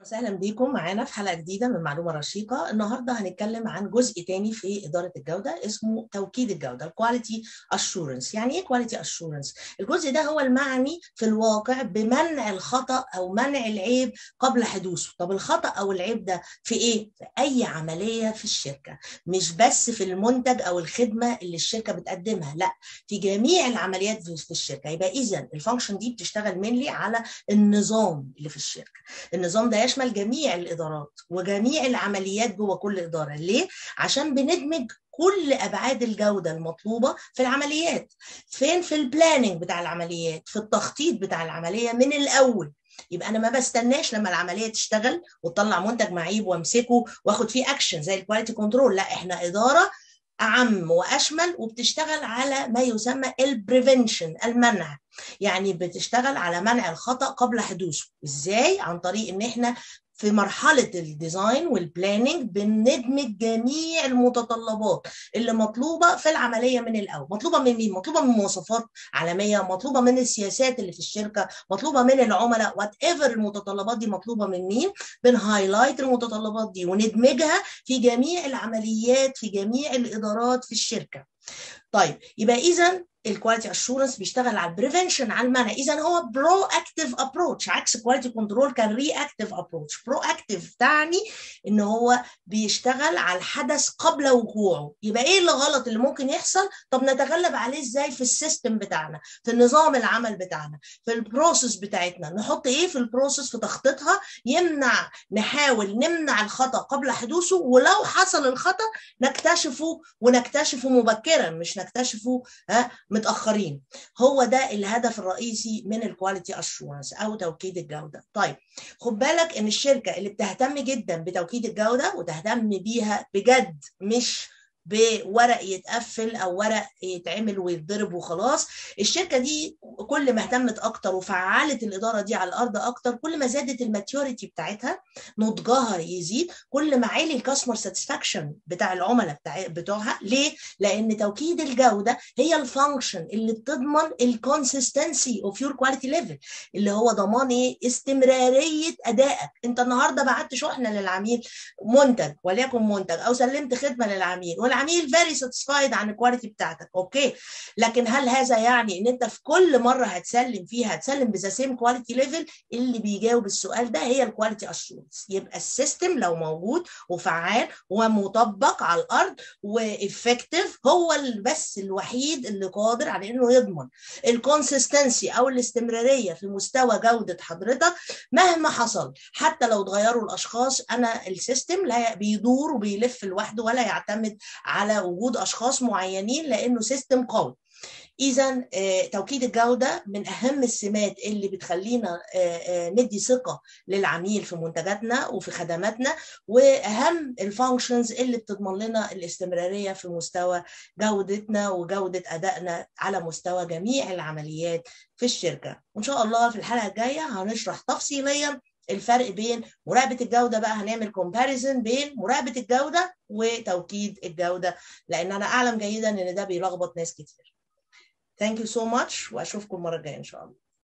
وسهلا بيكم معانا في حلقه جديده من معلومه رشيقه النهارده هنتكلم عن جزء تاني في اداره الجوده اسمه توكيد الجوده الكواليتي اشورنس يعني ايه كواليتي اشورنس الجزء ده هو المعني في الواقع بمنع الخطا او منع العيب قبل حدوثه طب الخطا او العيب ده في ايه في اي عمليه في الشركه مش بس في المنتج او الخدمه اللي الشركه بتقدمها لا في جميع العمليات في الشركه يبقى اذا الفانكشن دي بتشتغل منلي على النظام اللي في الشركه النظام ده يشمل جميع الادارات وجميع العمليات جوه كل اداره ليه عشان بندمج كل ابعاد الجوده المطلوبه في العمليات فين في البلاننج بتاع العمليات في التخطيط بتاع العمليه من الاول يبقى انا ما بستناش لما العمليه تشتغل وتطلع منتج معيب وامسكه واخد فيه اكشن زي الكواليتي كنترول لا احنا اداره اعم واشمل وبتشتغل على ما يسمى البريفنشن المنع يعني بتشتغل على منع الخطا قبل حدوثه ازاي عن طريق ان احنا في مرحلة الديزاين والبلاننج بندمج جميع المتطلبات اللي مطلوبة في العملية من الأول مطلوبة من مين؟ مطلوبة من مواصفات عالمية مطلوبة من السياسات اللي في الشركة مطلوبة من العملاء وات ايفر المتطلبات دي مطلوبة من مين بنهايلايت المتطلبات دي وندمجها في جميع العمليات في جميع الإدارات في الشركة طيب يبقى إذا الكواليتي اشورنس بيشتغل على البريفنشن على المنع اذا هو برو اكتيف ابروتش عكس كواليتي كنترول كان ري اكتيف ابروتش برو اكتيف تعني ان هو بيشتغل على الحدث قبل وقوعه يبقى ايه اللي غلط اللي ممكن يحصل طب نتغلب عليه ازاي في السيستم بتاعنا في نظام العمل بتاعنا في البروسيس بتاعتنا نحط ايه في البروسيس في تخطيطها يمنع نحاول نمنع الخطا قبل حدوثه ولو حصل الخطا نكتشفه ونكتشفه مبكرا مش نكتشفه ها متاخرين هو ده الهدف الرئيسي من الكواليتي اشورنس او توكيد الجوده طيب خد بالك ان الشركه اللي بتهتم جدا بتوكيد الجوده وتهتم بيها بجد مش بورق يتقفل او ورق يتعمل ويتضرب وخلاص الشركه دي كل ما اهتمت اكتر وفعلت الاداره دي على الارض اكتر كل ما زادت الماتيوريتي بتاعتها نضجها يزيد كل ما عالي الكاستمر ساتسفاكشن بتاع العملاء بتاع بتوعها ليه لان توكيد الجوده هي الفانكشن اللي بتضمن الكونسستنسي اوف يور كواليتي ليفل اللي هو ضمان ايه استمراريه ادائك انت النهارده بعت شحنه للعميل منتج وليكن منتج او سلمت خدمه للعميل والعميل فيري ساتيسفايد عن الكواليتي بتاعتك اوكي لكن هل هذا يعني ان انت في كل مره هتسلم فيها هتسلم بذا سيم كواليتي ليفل اللي بيجاوب السؤال ده هي الكواليتي اشورنس يبقى السيستم لو موجود وفعال ومطبق على الارض وافكتيف هو بس الوحيد اللي قادر على انه يضمن الكونسستنسي او الاستمراريه في مستوى جوده حضرتك مهما حصل حتى لو اتغيروا الاشخاص انا السيستم لا بيدور وبيلف لوحده ولا يعتمد على وجود اشخاص معينين لانه سيستم قوي اذا توكيد الجوده من اهم السمات اللي بتخلينا ندي ثقه للعميل في منتجاتنا وفي خدماتنا واهم الفانكشنز اللي بتضمن لنا الاستمراريه في مستوى جودتنا وجوده ادائنا على مستوى جميع العمليات في الشركه وان شاء الله في الحلقه الجايه هنشرح تفصيليا الفرق بين مراقبه الجوده بقى هنعمل كومباريزن بين مراقبه الجوده وتوكيد الجوده لان انا اعلم جيدا ان ده بيلخبط ناس كتير. Thank you so much واشوفكم المره الجايه ان شاء الله.